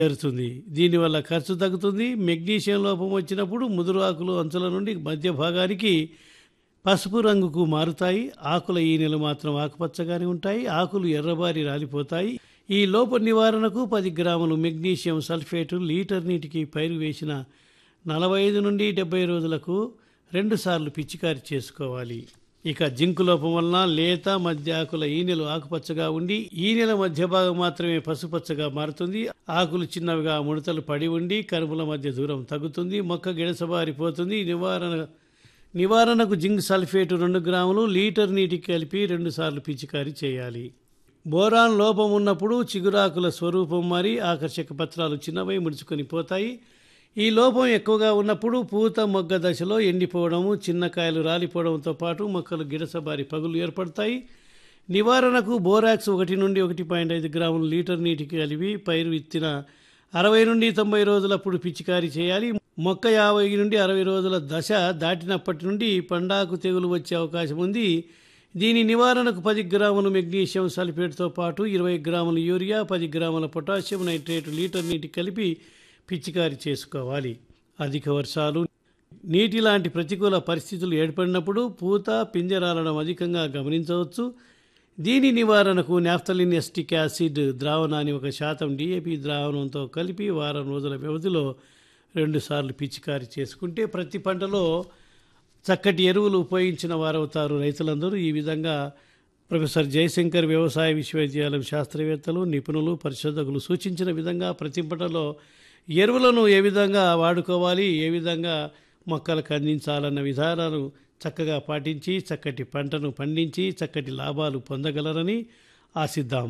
చేరుతుంది దీనివల్ల ఖర్చు తగ్గుతుంది మెగ్నీషియం లోపం వచ్చినప్పుడు ముదురు ఆకులు అంచుల నుండి మధ్య భాగానికి పసుపు రంగుకు మారుతాయి ఆకుల ఈనెలు మాత్రం ఆకుపచ్చగానే ఉంటాయి ఆకులు ఎర్రబారి రాలిపోతాయి ఈ లోప నివారణకు పది గ్రాములు మెగ్నీషియం సల్ఫేటు లీటర్ నీటికి పైరు వేసిన నలభై ఐదు నుండి డెబ్బై రోజులకు రెండుసార్లు పిచికారి చేసుకోవాలి ఇక జింకు లోపం వలన లేత మధ్య ఆకుల ఈనెలు ఆకుపచ్చగా ఉండి ఈనెల మధ్య భాగం మాత్రమే పసుపచ్చగా మారుతుంది ఆకులు చిన్నవిగా ముడతలు పడి ఉండి కరుపుల మధ్య దూరం తగ్గుతుంది మొక్క గిడసబారిపోతుంది నివారణ నివారణకు జింక్ సల్ఫేటు రెండు గ్రాములు లీటర్ నీటికి కలిపి రెండుసార్లు పిచికారీ చేయాలి బోరాన్ లోపం ఉన్నప్పుడు చిగురాకుల స్వరూపం మారి ఆకర్షక పత్రాలు చిన్నవై ముడుచుకొని పోతాయి ఈ లోపం ఎక్కువగా ఉన్నప్పుడు పూత మొగ్గ దశలో ఎండిపోవడము చిన్న కాయలు రాలిపోవడంతో పాటు మొక్కలు గిడసబారి పగులు ఏర్పడతాయి నివారణకు బోరాక్స్ ఒకటి నుండి ఒకటి పాయింట్ ఐదు గ్రాములు లీటర్ నీటికి కలిపి పైరు విత్తిన అరవై నుండి తొంభై రోజులప్పుడు పిచికారీ చేయాలి మొక్క యాభై నుండి అరవై రోజుల దశ దాటినప్పటి నుండి పండాకు తెగులు వచ్చే అవకాశం ఉంది దీని నివారణకు పది గ్రాములు మెగ్నీషియం సల్ఫేట్తో పాటు ఇరవై గ్రాముల యూరియా పది గ్రాముల పొటాషియం నైట్రేట్ లీటర్ నీటి కలిపి పిచికారీ చేసుకోవాలి అధిక వర్షాలు నీటి లాంటి ప్రతికూల పరిస్థితులు ఏర్పడినప్పుడు పూత పింజరాలడం అధికంగా గమనించవచ్చు దీని నివారణకు నాఫ్తలిన్ ఎస్టిక్ యాసిడ్ ద్రావణాన్ని ఒక శాతం డిఏపి ద్రావణంతో కలిపి వారం రోజుల వ్యవధిలో రెండుసార్లు పిచికారీ చేసుకుంటే ప్రతి పంటలో చక్కటి ఎరువులు ఉపయోగించిన వారవుతారు రైతులందరూ ఈ విధంగా ప్రొఫెసర్ జయశంకర్ వ్యవసాయ విశ్వవిద్యాలయం శాస్త్రవేత్తలు నిపుణులు పరిశోధకులు సూచించిన విధంగా ప్రతి పంటలో ఎరువులను ఏ విధంగా వాడుకోవాలి ఏ విధంగా మొక్కలకు అందించాలన్న విధానాలు చక్కగా పాటించి చక్కటి పంటను పండించి చక్కటి లాభాలు పొందగలరని ఆశిద్దాం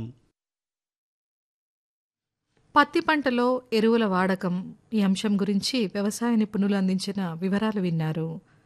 పత్తి పంటలో ఎరువుల వాడకం ఈ అంశం గురించి వ్యవసాయ నిపుణులు అందించిన వివరాలు విన్నారు